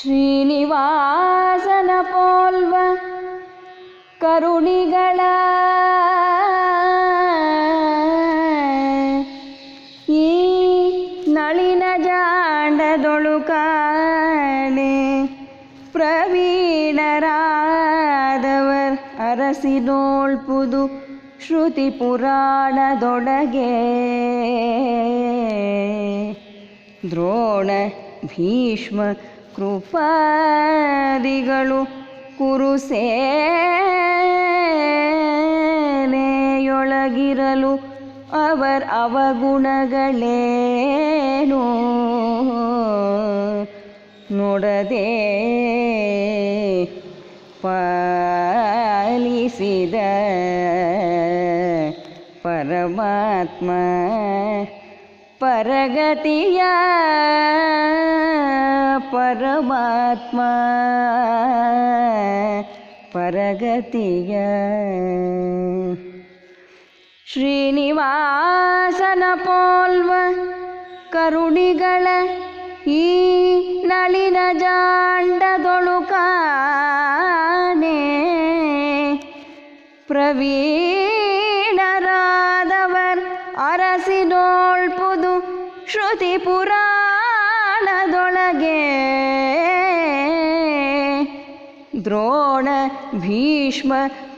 ಶ್ರೀನಿವಾಸನ ಪೋಲ್ವ ಕರುಣಿಗಳ ಈ ನಳಿನ ಜಾಂಡದೊಳು ಕಾಣೆ ಪ್ರವೀಣರಾದವರ್ ಅರಸಿನೋಳ್ಪುದು ಶ್ರುತಿ ಪುರಾಣದೊಳಗೆ ದ್ರೋಣ ಭೀಷ್ಮ ಕೃಪಾದಿಗಳು ಕುರುಸೇನೆಯೊಳಗಿರಲು ಅವರ್ ಅವಗುಣಗಳೇನು ನೋಡದೆ ಪಾಲಿಸಿದ ಪರಮಾತ್ಮ ಪರಗತಿಯ ಪರಮಾತ್ಮ ಪರಗತಿಯ ಶ್ರೀನಿವಾಸನ ಪೋಲ್ವ ಕರುಣಿಗಳ ಈ ನಳಿನ ಜಾಂಡದೊಳು ಕಾಣೆ ಪ್ರವೀಣರಾದವರ್ ಅರಸಿನೋಳ್ಪುದು ಶ್ರುತಿ ಪುರಾಣದೊಳಗೆ ದ್ರೋಣ ಭೀಷ್ಮ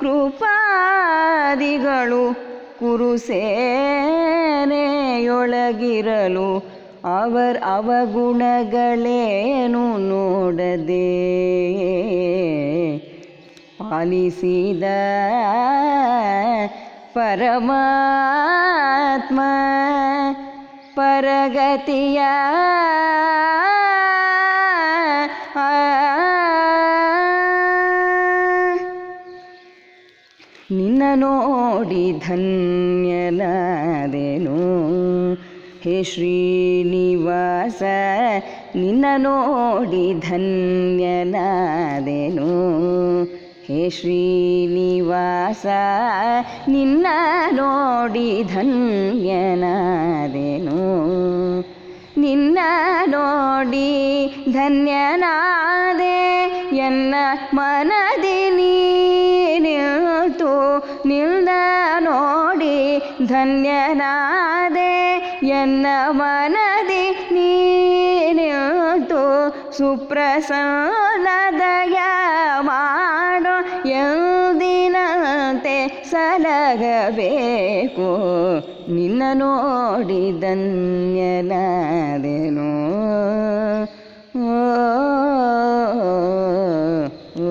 ಕೃಪಾದಿಗಳು ಕುರುಸೇನೆಯೊಳಗಿರಲು ಅವರ್ ಅವಗುಣಗಳೇನು ನೋಡದೆ ಪಾಲಿಸಿದ ಪರಮಾತ್ಮ ಪರಗತಿಯ ನಿನ್ನ ನೋಡಿ ಧನ್ಯನಾದೆನು ಹೇ ಶ್ರೀನಿವಾಸ ನಿನ್ನ ನೋಡಿ ಧನ್ಯನಾದೆನು ಹೇ ಶ್ರೀನಿವಾಸ ನಿನ್ನ ನೋಡಿ ಧನ್ಯನಾದೆನು ನಿನ್ನ ನೋಡಿ ಧನ್ಯನಾದೆ ಎನ್ನ ಮನದಿ ನಿಲ್ತು ನಿಲ್ದ ನೋಡಿ ಧನ್ಯನಾದೆ ಎನ್ನ ಮನದಿ ನಿಲ್ತು ಸುಪ್ರಸನ್ನದಯ ಮಾಡೋ ಎಂದಿನಂತೆ ಸಲಗಬೇಕು ನಿನ್ನ ನೋಡಿ ಧನ್ಯನಾದೆನು ಓ, ಓ.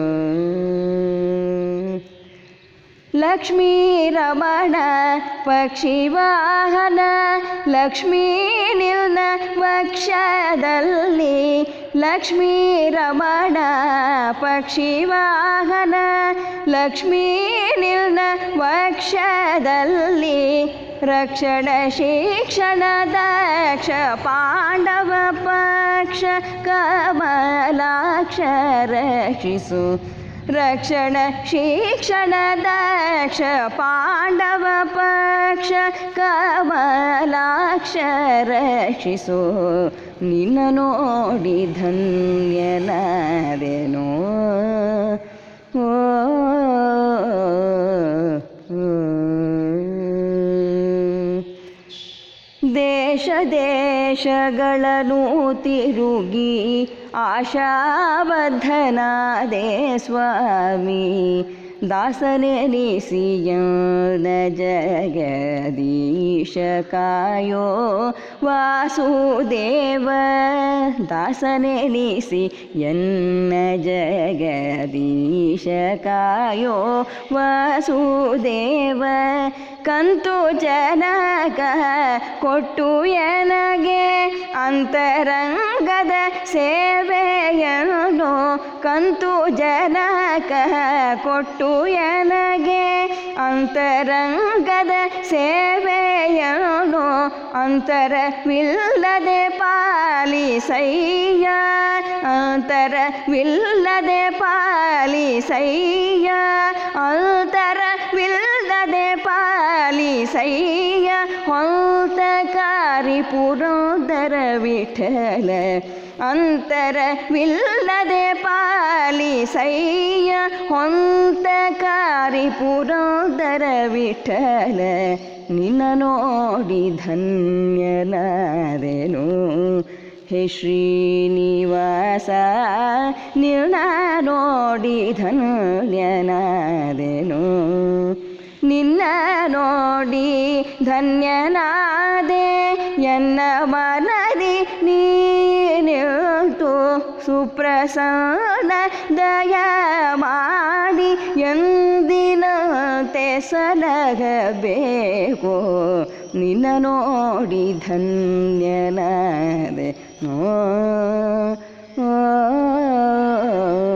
ಲಕ್ಷ್ಮೀ ರಮಣ ಪಕ್ಷಿ ವಾಹನ ಲಕ್ಷ್ಮೀ ನಿಲ್ನ ವಕ್ಷದಲ್ಲಿ ಲಕ್ಷ್ಮೀ ರಮಣ ಪಕ್ಷಿ ವಾಹನ ಲಕ್ಷ್ಮೀ ನಿಲ್ನ ವಕ್ಷದಲ್ಲಿ ರಕ್ಷಣ ಶಿಕ್ಷಣ ದಕ್ಷ ಪಾಂಡವ ಪಕ್ಷ ಕಮಲಾಕ್ಷ ರಕ್ಷಿಸು ರಕ್ಷಣ ಶಿಕ್ಷಣ ದಕ್ಷ ಪಾಂಡವ ಪಕ್ಷ ಕಮಲಾಕ್ಷ ರಕ್ಷಿಸು ನಿನ್ನ ನೋಡಿ ಧನ್ಯನಾದೆನೋ ಓ, ಓ. ದೇಶ ದೇಶಗಳನ್ನು ತಿರುಗಿ ಆಶಾಬದ್ಧನಾದೆ ಸ್ವಾಮಿ ದಾಸನೆನಿಸಿಯನ ಜಗದೀಶ ಕಾಯೋ ವಾಸುದೇವ ದಾಸನೆನಿಸಿ ಎನ್ನ ಜಗದೀಶ ಕಾಯೋ ವಾಸುದೇವ ಕಂತು ಜನಕ ಕೊಟ್ಟು ಎನಗೆ ಅಂತರಂಗದ ಸೇವೆಯನ್ನು ಕಂತು ಜನಕ ಕೊಟ್ಟು ಎನಗೆ ಅಂತರಂಗದ ಸೇವೆಯನ್ನು ಅಂತರವಿಲ್ಲದೆ ಪಾಲಿಸಯ್ಯ ಅಂತರವಿಲ್ಲದೆ ಪಾಲಿಸಯ್ಯ ಅಂತರವಿಲ್ಲದೆ ಪಾಲಿಸಯ್ಯ ಹೊಂತಕಾರಿ ಪುರಂದರ ವಿಠಲ ವಿಠಲ ಅಂತರವಿಲ್ಲದೆ ಪಾಲಿಸಯ್ಯ ಹೊಂತಕಾರಿ ಪುರಂದರ ವಿಠಲ ನಿನ್ನ ನೋಡಿ ಧನ್ಯನಾದೆನು ಹೇ ಶ್ರೀನಿವಾಸ ನಿನ್ನ ನೋಡಿ ಧನ್ಯನಾದೆನು ನಿನ್ನ ನೋಡಿ ಧನ್ಯನಾದೆ ಎನ್ನ ಮನದಿ ನೀನಿಟ್ಟು ಸುಪ್ರಸನ್ನ ದಯ ಮಾಡಿ ಎಂದಿನಂತೆ ಸಲಗಬೇಕು ನಿನ್ನ ನೋಡಿ ಧನ್ಯನಾದೆ ನೋ